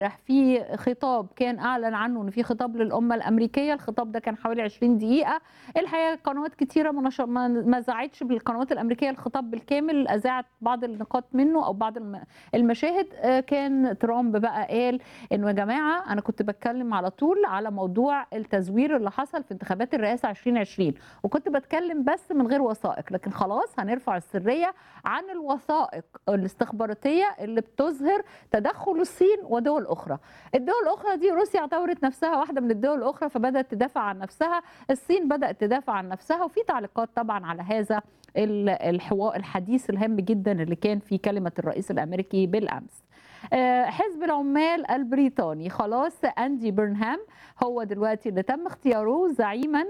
في خطاب كان اعلن عنه ان في خطاب للامه الامريكيه الخطاب ده كان حوالي 20 دقيقه الحقيقه قنوات كتيره ما نشر- ما ما ذاعتش بالقنوات الامريكيه الخطاب بالكامل اذاعت بعض النقاط منه او بعض الم- المشاهد آه، كان ترامب بقى قال انه يا جماعه انا كنت بتكلم على طول على موضوع التزوير اللي حصل في انتخابات الرئاسه 2020 وكنت بتكلم بس من غير وثائق لكن خلاص هنرفع السريه عن الوثائق الاستخباراتيه اللي بتظهر تدخل الصين ودول اخرى الدول الاخرى دي روسيا اعتبرت نفسها واحده من الدول الاخرى فبدات تدافع عن نفسها الصين بدات تدافع عن نفسها وفي تعليقات طبعا على هذا ال- الحوار الحديث الهام جدا اللي كان في كلمه الرئيس الامريكي بالامس آه، حزب العمال البريطاني خلاص اندي برنهام هو دلوقتي اللي تم اختياره زعيما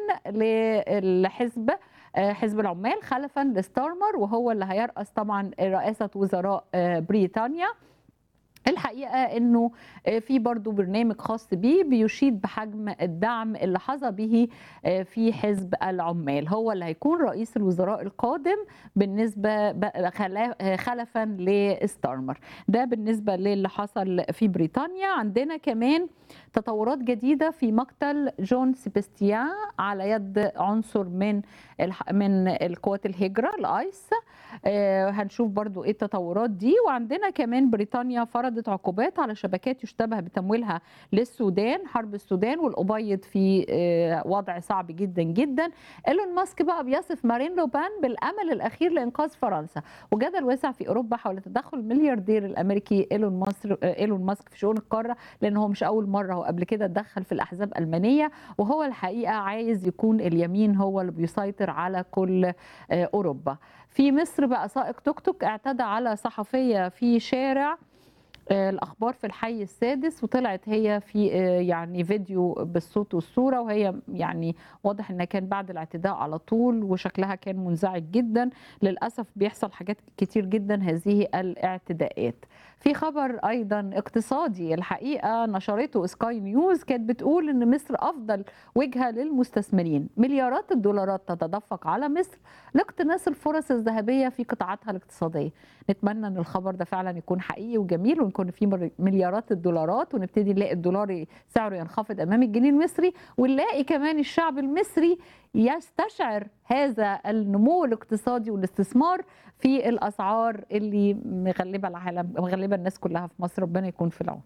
للحزب آه، حزب العمال خلفا لستارمر وهو اللي هيرأس طبعا رئاسة وزراء آه، بريطانيا الحقيقة انه آه، في برضو برنامج خاص بيه بيشيد بحجم الدعم اللي حظى به آه، في حزب العمال هو اللي هيكون رئيس الوزراء القادم بالنسبة بقى خلا- آه، خلفا لستارمر ده بالنسبة للي حصل في بريطانيا عندنا كمان تطورات جديدة في مقتل جون سيبستيان على يد عنصر من الح- من القوات الهجرة الايس آه، هنشوف برضو ايه التطورات دي وعندنا كمان بريطانيا فرضت عقوبات على شبكات يشتبه بتمويلها للسودان حرب السودان والأبيض في آه، وضع صعب جدا جدا ايلون ماسك بقى بيصف مارين لوبان بالامل الاخير لانقاذ فرنسا وجدل واسع في اوروبا حول تدخل الملياردير الامريكي ايلون ماسك ايلون ماسك في شؤون القاره لان هو مش اول مره هو قبل كده اتدخل في الاحزاب الالمانيه وهو الحقيقه عايز يكون اليمين هو اللي بيسيطر على كل آه، اوروبا في مصر بقى سائق توك توك اعتدى على صحفيه في شارع آه، الاخبار في الحي السادس وطلعت هي في آه، يعني فيديو بالصوت والصوره وهي يعني واضح انها كان بعد الاعتداء على طول وشكلها كان منزعج جدا للاسف بيحصل حاجات كتير جدا هذه الاعتداءات في خبر ايضا اقتصادي الحقيقه نشرته سكاي نيوز كانت بتقول ان مصر افضل وجهه للمستثمرين مليارات الدولارات تتدفق على مصر لاقتناص الفرص الذهبيه في قطاعاتها الاقتصاديه نتمنى ان الخبر ده فعلا يكون حقيقي وجميل ونكون فيه مر- مليارات الدولارات ونبتدي نلاقي الدولار سعره ينخفض امام الجنيه المصري ونلاقي كمان الشعب المصري يستشعر هذا النمو الاقتصادي والاستثمار في الاسعار اللي مغلبه العالم مغلبه الناس كلها في مصر ربنا يكون في العون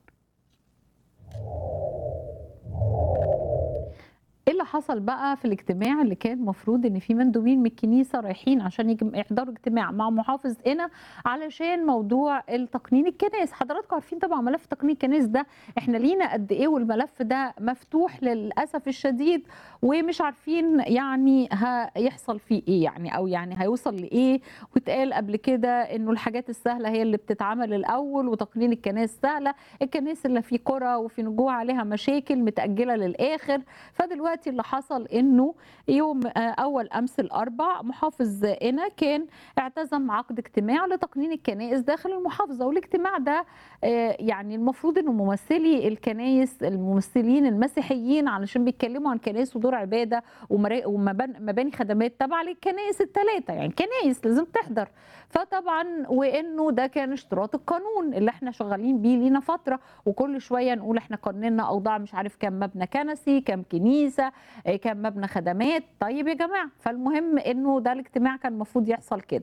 ايه اللي حصل بقى في الاجتماع اللي كان المفروض ان في مندوبين من الكنيسه رايحين عشان يجم- يحضروا اجتماع مع محافظ هنا علشان موضوع التقنين الكنائس حضراتكم عارفين طبعا ملف تقنين الكنائس ده احنا لينا قد ايه والملف ده مفتوح للاسف الشديد ومش عارفين يعني هيحصل فيه ايه يعني او يعني هيوصل لايه واتقال قبل كده انه الحاجات السهله هي اللي بتتعمل الاول وتقنين الكنائس سهله الكنائس اللي في قرى وفي نجوع عليها مشاكل متاجله للاخر فدلوقتي اللي حصل انه يوم آه، اول امس الاربع محافظ قنا كان اعتزم عقد اجتماع لتقنين الكنائس داخل المحافظه والاجتماع ده آه، يعني المفروض انه ممثلي الكنائس الممثلين المسيحيين علشان بيتكلموا عن كنائس ودور عباده ومرا- ومبان- مباني خدمات تابعه للكنائس الثلاثه يعني كنائس لازم تحضر فطبعا وانه ده كان اشتراط القانون اللي احنا شغالين بيه لينا فتره وكل شويه نقول احنا قننا اوضاع مش عارف كام مبنى كنسي كام كنيسه آه، كام مبنى خدمات طيب يا جماعه فالمهم انه ده الاجتماع كان المفروض يحصل كده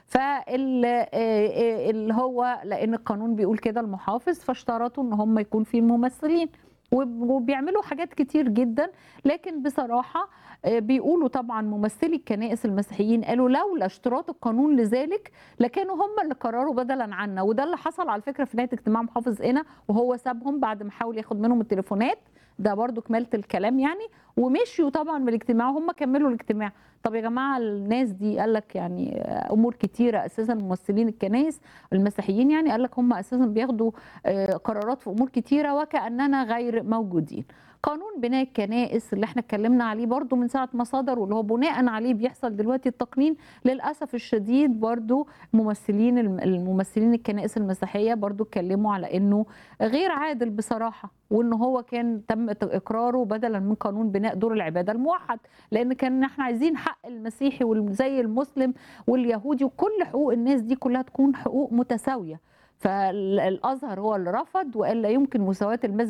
فال آه، آه، اللي هو لان القانون بيقول كده المحافظ فاشترطوا ان هم يكون في ممثلين وب- وبيعملوا حاجات كتير جدا لكن بصراحه آه، بيقولوا طبعا ممثلي الكنائس المسيحيين قالوا لولا اشتراط القانون لذلك لكانوا هم اللي قرروا بدلا عنا وده اللي حصل على فكره في نهايه اجتماع محافظ هنا وهو سابهم بعد ما حاول ياخد منهم التليفونات ده برضو كمالة الكلام يعني ومشيوا طبعا من الاجتماع وهم كملوا الاجتماع طب يا جماعه الناس دي قال لك يعني امور كتيره اساسا ممثلين الكنائس المسيحيين يعني قال لك هم اساسا بياخدوا آه، قرارات في امور كتيره وكاننا غير موجودين قانون بناء الكنائس اللي احنا اتكلمنا عليه برضو من ساعه ما صدر واللي هو بناء عليه بيحصل دلوقتي التقنين للاسف الشديد برضو ممثلين الم- الممثلين الكنائس المسيحيه برضو اتكلموا على انه غير عادل بصراحه وان هو كان تم اقراره بدلا من قانون بناء دور العباده الموحد لان كان احنا عايزين حق المسيحي وزي المسلم واليهودي وكل حقوق الناس دي كلها تكون حقوق متساويه فالازهر هو اللي رفض والا يمكن مساواه المسجد